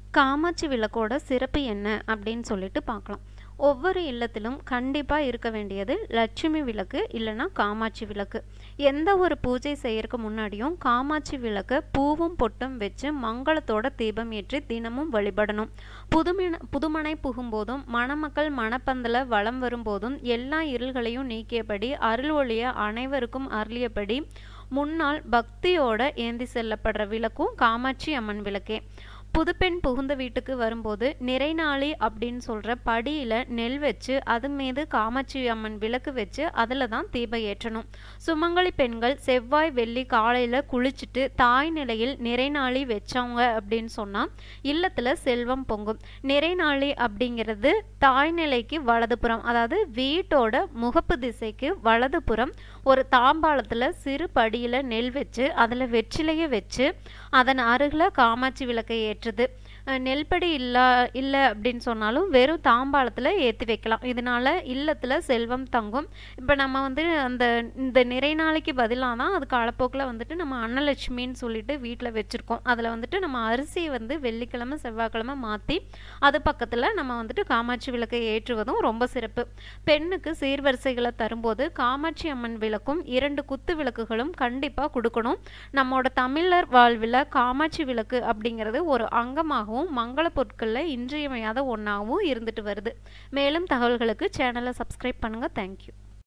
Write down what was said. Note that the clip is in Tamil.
காமாட்சி விளக்கோட சிறப்பு என்ன அப்படின்னு சொல்லிட்டு பார்க்கலாம் ஒவ்வொரு இல்லத்திலும் கண்டிப்பாக இருக்க வேண்டியது லட்சுமி விளக்கு இல்லைன்னா காமாட்சி விளக்கு எந்த ஒரு பூஜை செய்யறதுக்கு முன்னாடியும் காமாட்சி விளக்கை பூவும் பொட்டும் வச்சு மங்களத்தோட தீபம் ஏற்றி தினமும் வழிபடணும் புதுமின புதுமனை புகும்போதும் மணமக்கள் மணப்பந்தல வலம் வரும்போதும் எல்லா இருள்களையும் நீக்கியபடி அருள் ஒளிய அனைவருக்கும் அருளியபடி முன்னால் பக்தியோட ஏந்தி செல்லப்படுற விளக்கும் காமாட்சி அம்மன் விளக்கே புதுப்பெண் புகுந்த வீட்டுக்கு வரும்போது நிறைநாளி அப்படின்னு சொல்கிற படியில் நெல் வச்சு அது மீது காமாட்சி அம்மன் விளக்கு வச்சு அதில் தான் தீபம் ஏற்றணும் சுமங்கலி பெண்கள் செவ்வாய் வெள்ளி காலையில் குளிச்சுட்டு தாய் நிலையில் நிறைநாளி வச்சவங்க அப்படின்னு சொன்னால் இல்லத்தில் செல்வம் பொங்கும் நிறைநாளி அப்படிங்கிறது தாய் நிலைக்கு வலதுபுறம் அதாவது வீட்டோட முகப்பு திசைக்கு வலதுபுறம் ஒரு தாம்பாளத்தில் சிறு படியில் நெல் வச்சு அதில் வெற்றிலையை வச்சு அதன் அருகில் காமாட்சி விளக்கை ஏற்றுது நெல்படி இல்லா இல்லை அப்படின்னு சொன்னாலும் வெறும் தாம்பாளத்தில் ஏற்றி வைக்கலாம் இதனால இல்லத்தில் செல்வம் தங்கும் இப்போ நம்ம வந்து அந்த இந்த நிறை நாளைக்கு பதிலாக தான் அது காலப்போக்கில் வந்துட்டு நம்ம அன்னலட்சுமின்னு சொல்லிட்டு வீட்டில் வச்சுருக்கோம் அதில் வந்துட்டு நம்ம அரிசியை வந்து வெள்ளிக்கிழமை செவ்வாய்க்கிழமை மாற்றி அது பக்கத்தில் நம்ம வந்துட்டு காமாட்சி விளக்கை ஏற்றுவதும் ரொம்ப சிறப்பு பெண்ணுக்கு சீர்வரிசைகளை தரும்போது காமாட்சி அம்மன் விளக்கும் இரண்டு குத்து விளக்குகளும் கண்டிப்பாக கொடுக்கணும் நம்மளோட தமிழர் வாழ்வில் காமாட்சி விளக்கு அப்படிங்கிறது ஒரு அங்கமாகவும் மங்கள பொருட்களில் இன்றியமையாத ஒன்றாகவும் இருந்துட்டு வருது மேலும் தகவல்களுக்கு சேனலை சப்ஸ்கிரைப் பண்ணுங்கள் தேங்க்யூ